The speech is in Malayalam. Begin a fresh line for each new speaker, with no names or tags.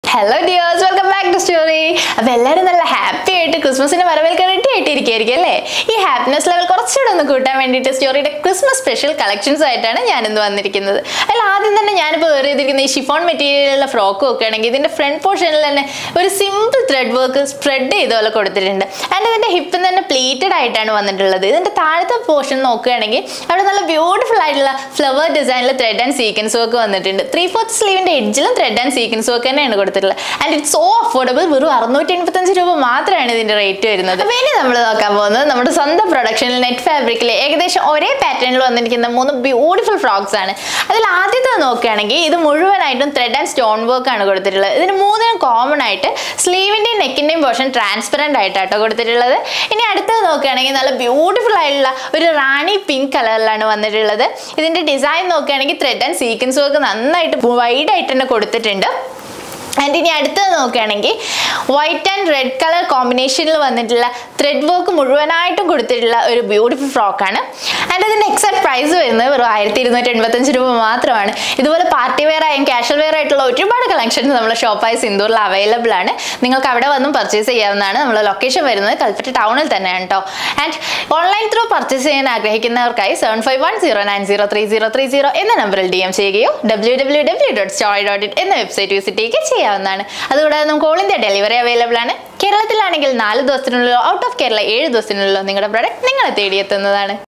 hello dears welcome back to story അപ്പോൾ എല്ലാവരും നല്ല ഹാപ്പി ആയിട്ട് ക്രിസ്മസിനെ വരവേൽക്കാൻ റെഡി ആയിട്ടിരിക്കുകയായിരിക്കും അല്ലേ ഈ ഹാപ്പിനെസ് ലെവൽ കുറച്ചുകൂടെ ഒന്ന് കൂട്ടാൻ വേണ്ടിയിട്ട് സ്റ്റോറിയുടെ ക്രിസ്മസ് സ്പെഷ്യൽ കളക്ഷൻസ് ആയിട്ടാണ് ഞാനിന്ന് വന്നിരിക്കുന്നത് അതിൽ ആദ്യം തന്നെ ഞാനിപ്പോൾ വേറെ ചെയ്തിരിക്കുന്ന ഈ ഷിഫോൺ മെറ്റീരിയലുള്ള ഫ്രോക്ക് നോക്കുകയാണെങ്കിൽ ഇതിൻ്റെ ഫ്രണ്ട് പോർഷനിൽ തന്നെ ഒരു സിമ്പിൾ ത്രെഡ് വർക്ക് സ്പ്രെഡ് ചെയ്ത പോലെ കൊടുത്തിട്ടുണ്ട് ആൻഡ് ഇതിൻ്റെ ഹിപ്പിൽ തന്നെ പ്ലീറ്റഡ് ആയിട്ടാണ് വന്നിട്ടുള്ളത് ഇതിൻ്റെ താഴത്തെ പോർഷൻ നോക്കുകയാണെങ്കിൽ അവിടെ നല്ല ബ്യൂട്ടിഫുൾ ആയിട്ടുള്ള ഫ്ലവർ ഡിസൈനിൽ ത്രെഡ് ആൻഡ് സീക്വൻസ് വർക്ക് വന്നിട്ടുണ്ട് ത്രീ ഫോർത്ത് സ്ലീവിൻ്റെ എഡ്ജിലും ത്രെഡ് ആൻഡ് സീക്വൻസ് വർക്ക് തന്നെയാണ് കൊടുത്തിട്ടുള്ളത് ആൻഡ് ഇറ്റ്സ് സോ അഫോർഡബിൾ വെറും അറുന്നൂറ്റി എൺപത്തഞ്ച് രൂപ മാത്രമാണ് ഇതിൻ്റെ റേറ്റ് വരുന്നത് അപ്പോൾ ഇനി നമ്മൾ നോക്കാൻ പോകുന്നത് നമ്മുടെ സ്വന്തം പ്രൊഡക്ഷനിൽ നെറ്റ് ഫാബ്രിക്കിൽ ഏകദേശം ഒരേ പാറ്റേണിൽ വന്നിരിക്കുന്ന മൂന്ന് ബ്യൂട്ടിഫുൾ ഫ്രോക്സ് ആണ് അതിൽ ആദ്യത്തെ നോക്കുകയാണെങ്കിൽ ഇത് മുഴുവനായിട്ടും ത്രെഡ് ആൻഡ് സ്റ്റോൺ വർക്ക് ആണ് കൊടുത്തിട്ടുള്ളത് ഇതിന് മൂന്നിനും കോമൺ ആയിട്ട് സ്ലീവിൻ്റെയും നെക്കിൻ്റെയും പോർഷൻ ട്രാൻസ്പെറൻ്റ് ആയിട്ടാട്ടോ കൊടുത്തിട്ടുള്ളത് ഇനി അടുത്തത് നോക്കുകയാണെങ്കിൽ നല്ല ബ്യൂട്ടിഫുൾ ആയിട്ടുള്ള ഒരു റാണി പിങ്ക് കളറിലാണ് വന്നിട്ടുള്ളത് ഇതിൻ്റെ ഡിസൈൻ നോക്കുകയാണെങ്കിൽ ത്രെഡ് ആൻഡ് സീക്വൻസ് വർക്ക് നന്നായിട്ട് വൈഡ് ആയിട്ട് തന്നെ കൊടുത്തിട്ടുണ്ട് ആൻഡ് ഇനി അടുത്തത് നോക്കുകയാണെങ്കിൽ വൈറ്റ് ആൻഡ് റെഡ് കളർ കോമ്പിനേഷനിൽ വന്നിട്ടുള്ള ത്രെഡ് വർക്ക് മുഴുവനായിട്ടും കൊടുത്തിട്ടുള്ള ഒരു ബ്യൂട്ടിഫുൾ ഫ്രോക്കാണ് ആൻഡ് അതിൻ്റെ എക്സാക്ട് പ്രൈസ് വരുന്നത് വെറും ആയിരത്തി ഇരുന്നൂറ്റി എൺപത്തഞ്ച് രൂപ മാത്രമാണ് ഇതുപോലെ പാർട്ടി വെയർ ആയും കാഷ്വൽ വെയർ ആയിട്ടുള്ള ഒരുപാട് കളക്ഷൻസ് നമ്മുടെ ഷോപ്പായ സിന്ദൂറിൽ അവൈലബിൾ ആണ് നിങ്ങൾക്ക് അവിടെ വന്നും പർച്ചേസ് ചെയ്യാവുന്നതാണ് നമ്മുടെ ലൊക്കേഷൻ വരുന്നത് കൽപ്പറ്റ ടൗണിൽ തന്നെയാണ് കേട്ടോ ആൻഡ് ഓൺലൈൻ ത്രൂ പർച്ചേസ് ചെയ്യാൻ ആഗ്രഹിക്കുന്നവർക്കായി seven five one zero nine zero three zero three zero എന്ന നമ്പറിൽ ഡി എം ചെയ്യുകയോ W W W dot story dot in എന്ന വെബ്സൈറ്റ് വിസിറ്റ് ചെയ്യുകയോ ചെയ്യാവുന്നതാണ് അതുകൂടാതെ നമുക്ക് ഓൾ ഇന്ത്യ ഡെലിവറി അവൈലബിൾ ആണ് കേരളത്തിലാണെങ്കിൽ നാല് ദിവസത്തിനുള്ളിലോ ഔട്ട് ഓഫ് കേരള ഏഴ് ദിവസത്തിനുള്ളിലോ നിങ്ങളുടെ പ്രോഡക്റ്റ് നിങ്ങളെ തേടിയെത്തുന്നതാണ്